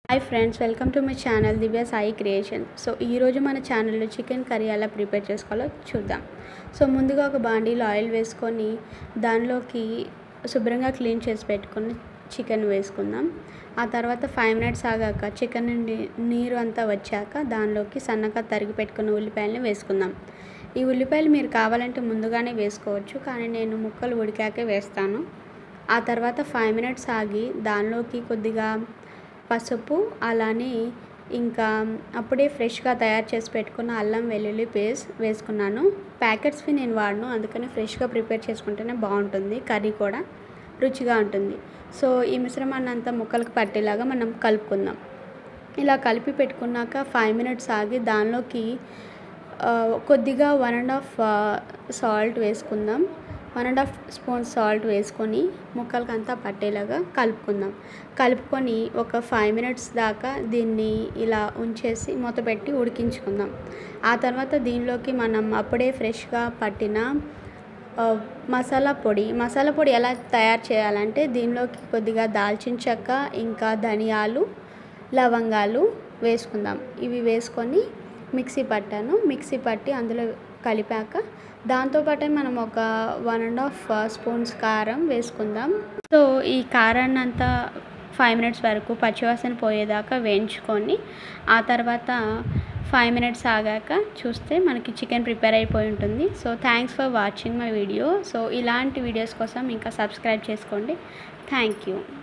hi friends welcome to my channel Divya Sai creation so ఈరోజు మన ఛానల్లో చికెన్ కర్రీ ఎలా ప్రిపేర్ చేసుకోవాలో చూద్దాం సో ముందుగా ఒక బాండీలో ఆయిల్ వేసుకొని దానిలోకి శుభ్రంగా క్లీన్ చేసి పెట్టుకొని చికెన్ వేసుకుందాం ఆ తర్వాత ఫైవ్ మినిట్స్ ఆగాక చికెన్ నుండి నీరు అంతా వచ్చాక దానిలోకి సన్నగా తరిగి పెట్టుకున్న ఉల్లిపాయలని వేసుకుందాం ఈ ఉల్లిపాయలు మీరు కావాలంటే ముందుగానే వేసుకోవచ్చు కానీ నేను ముక్కలు ఉడికాకే వేస్తాను ఆ తర్వాత ఫైవ్ మినిట్స్ ఆగి దానిలోకి కొద్దిగా పసుపు అలానే ఇంకా అప్పుడే ఫ్రెష్గా తయారు చేసి పెట్టుకున్న అల్లం వెల్లుల్లి పేస్ట్ వేసుకున్నాను ప్యాకెట్స్వి నేను వాడను అందుకని ఫ్రెష్గా ప్రిపేర్ చేసుకుంటేనే బాగుంటుంది కర్రీ కూడా రుచిగా ఉంటుంది సో ఈ మిశ్రమాన్ని అంతా ముక్కలకు పట్టేలాగా మనం కలుపుకుందాం ఇలా కలిపి పెట్టుకున్నాక ఫైవ్ మినిట్స్ ఆగి దానిలోకి ఆ, కొద్దిగా వన్ అండ్ హాఫ్ సాల్ట్ వేసుకుందాం one and half spoon salt వేసుకొని ముక్కలకి అంతా పట్టేలాగా కలుపుకుందాం కలుపుకొని ఒక ఫైవ్ మినిట్స్ దాకా దీన్ని ఇలా ఉంచేసి మూత పెట్టి ఉడికించుకుందాం ఆ తర్వాత దీనిలోకి మనం అప్పుడే ఫ్రెష్గా పట్టిన ఆ, మసాలా పొడి మసాలా పొడి ఎలా తయారు చేయాలంటే దీనిలోకి కొద్దిగా దాల్చిన చెక్క ఇంకా ధనియాలు లవంగాలు వేసుకుందాం ఇవి వేసుకొని మిక్సీ పట్టాను మిక్సీ పట్టి అందులో కలిపాక దాంతోపాటే మనం ఒక వన్ అండ్ హాఫ్ స్పూన్స్ కారం వేసుకుందాం సో ఈ కారాన్ని అంతా ఫైవ్ మినిట్స్ వరకు పచ్చివాసన పోయేదాకా వేయించుకొని ఆ తర్వాత ఫైవ్ మినిట్స్ ఆగాక చూస్తే మనకి చికెన్ ప్రిపేర్ అయిపోయి ఉంటుంది so thanks for watching my video so ఇలాంటి వీడియోస్ కోసం ఇంకా సబ్స్క్రైబ్ చేసుకోండి థ్యాంక్ యూ